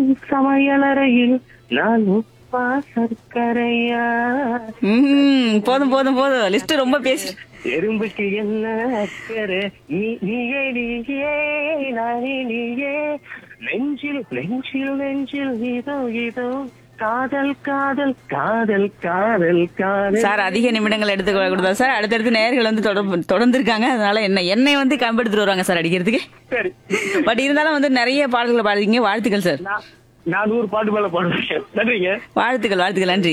சமையலறையில் நான் உப்பா சர்க்கரையா ம் போதும் போதும் போதும் லிஸ்ட் ரொம்ப பேசி எறும்புக்கு என்ன அக்கறை நீ நீயே நீயே நானே நீயே நெஞ்சில் நெஞ்சில் நெஞ்சில் இதோ இதோ காதல் காதல் காதல் காதல் காதல் சார் அதிக நிமிடங்கள் எடுத்து கொடுத்தா சார் அடுத்தடுத்து நேர்கள் வந்து தொடர்பு தொடர்ந்து இருக்காங்க அதனால என்ன என்னை வந்து கம்பெடுத்துட்டு வருவாங்க சார் அடிக்கிறதுக்கு சரி பட் இருந்தாலும் வந்து நிறைய பாடல்களை பாடுறீங்க வாழ்த்துக்கள் சார் நான் நான் நூறு பாட்டு மேல பாடுவேன் நன்றிங்க வாழ்த்துக்கள் வாழ்த்துக்கள் நன்றி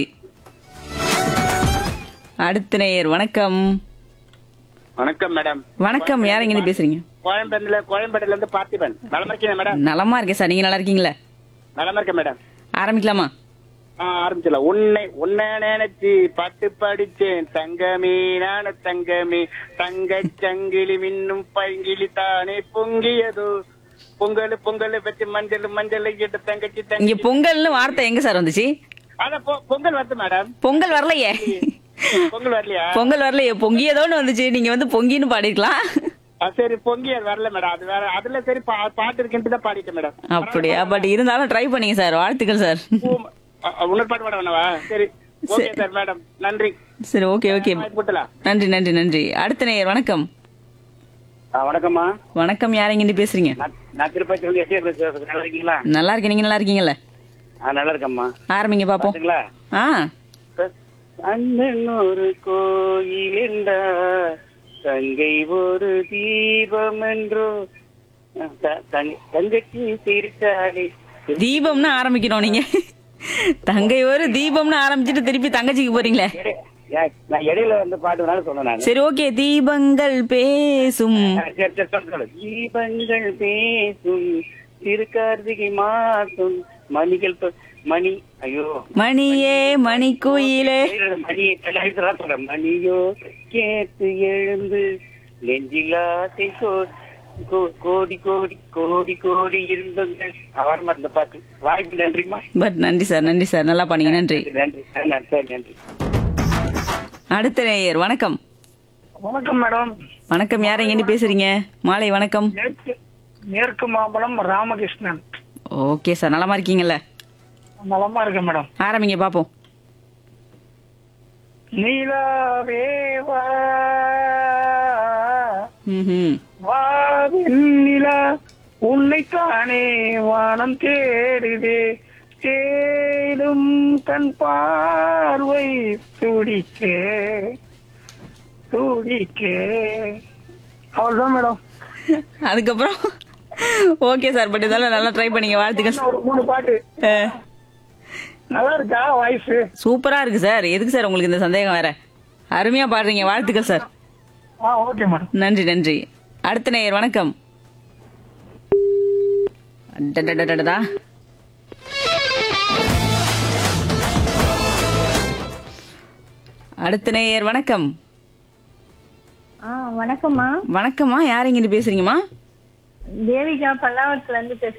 அடுத்த நேயர் வணக்கம் வணக்கம் மேடம் வணக்கம் யார் இங்க பேசுறீங்க கோயம்பேடுல கோயம்பேடுல இருந்து பார்த்திபன் நலமா இருக்கீங்க மேடம் நலமா இருக்கேன் சார் நீங்க நல்லா இருக்கீங்களா நலமா இருக்கேன் மேடம் ஆரம்பிக்கலாமா ஆ, ஆரம்பிச்சிடலாம் உன்னை உன்னை நினைச்சு பாட்டு படிச்சேன் தங்கமே நான தங்கமே தங்க சங்கிலி மின்னும் பைங்கிலி தானே பொங்கியதோ பொங்கல் பொங்கல் வச்சு மஞ்சள் மஞ்சள் கிட்ட தங்கச்சி இங்க தங்கச்சி பொங்கல்னு வார்த்தை எங்க சார் வந்துச்சு அத பொ- பொங்கல் வருது மேடம் பொங்கல் வரலையே பொங்கல் வரலையா பொங்கல் வரலையே பொங்கியதோன்னு வந்துச்சு நீங்க வந்து பொங்கின்னு பாடிருக்கலாம் ஆ, சரி பொங்கியல் வரல மேடம் அது வேற அதுல சரி பா- பாட்டு இருக்குன்ட்டு தான் பாடிட்டேன் மேடம் அப்படியா பட் இருந்தாலும் ட்ரை பண்ணீங்க சார் வாழ்த்துக்கள் சார் பூ- அ, அ, இன்னொரு பாட்டு பாட வேணாவா சரி ஓகே சார் மேடம் நன்றி சரி ஓகே ஓகே போட்டலாம் நன்றி நன்றி நன்றி அடுத்த நேயர் வணக்கம் வணக்கம்மா வணக்கம் யார் இங்க பேசுறீங்க நான் நான் திருப்பதி வந்து எஸ்ஏ பேசுறேன் நல்லா இருக்கீங்களா நல்லா இருக்கேன் நீங்க நல்லா இருக்கீங்கல்ல ஆ நல்லா இருக்கம்மா ஆரம்பிங்க பாப்போம் பாத்துங்களா ஆ அண்ணன் ஒரு கோயில் என்றா தங்கை ஒரு தீபம் என்றோ த- தங்- தங்கச்சி சிரிச்சாலே தீபம்னு ஆரம்பிக்கணும் நீங்க தங்கை ஒரு தீபம்னு ஆரம்பிச்சுட்டு திருப்பி தங்கச்சிக்கு போறீங்களே இடை- ஏ- நான் இடையில வந்து பாட்டு வேணாலும் சொன்னேன் நான் சரி ஓகே தீபங்கள் பேசும் சரி சரி சொல்லு, சொல்லு. தீபங்கள் பேசும் திருக்கார்த்திகை மாசம் மணிகள் தொ- மணி ஐயோ மணியே மணிக்குயிலே மணி எல்லாரும் சொல்றேன் மணியோ கேட்டு எழுந்து நெஞ்சிலாசை கோ- கோ- கோடி கோடி கோடி கோடி இருந்தங்கள் அவரமா இந்த பாட்டு வாய்ப்பு நன்றிமா பட் நன்றி சார் நன்றி சார் நல்லா பண்ணீங்க நன்றி நன்றி ஆ, நன்றி சரி நன்றி அடுத்த நேயர் வணக்கம் வணக்கம் மேடம் வணக்கம் யார் எங்க பேசுறீங்க மாலை வணக்கம் மேற்கு மேற்கு மாம்பலம் ராமகிருஷ்ணன் ஓகே சார் நலமா இருக்கீங்கல்ல நலமா இருக்கேன் மேடம் ஆரம்பிங்க பாப்போம் நீலாவேவா ம்ஹும். வாவெண்ணிலா உன்னைத்தானே வானம் தேடுதே தேடும் தன் பார்வை துடிக்கே துடிக்கே அவ்வளவுதான் மேடம் அதுக்கப்புறம் ஓகே சார் பட் இதெல்லாம் நல்லா ட்ரை பண்ணீங்க வாழ்த்துக்கள் ஒரு மூணு பாட்டு அஹ், நல்லா இருக்கா வாய்ஸ் சூப்பரா இருக்கு சார் எதுக்கு சார் உங்களுக்கு இந்த சந்தேகம் வேற அருமையா பாடுறீங்க வாழ்த்துக்கள் சார் ஆ ஓகே மேடம் நன்றி நன்றி அடுத்த நேயர் வணக்கம் அடடடடடா. அடுத்த நேயர் வணக்கம் ஆ வணக்கம்மா வணக்கம்மா யார் இங்கிட்டு பேசுறீங்கம்மா தேவிகா பல்லாவரத்துல இருந்து பேசுறேன்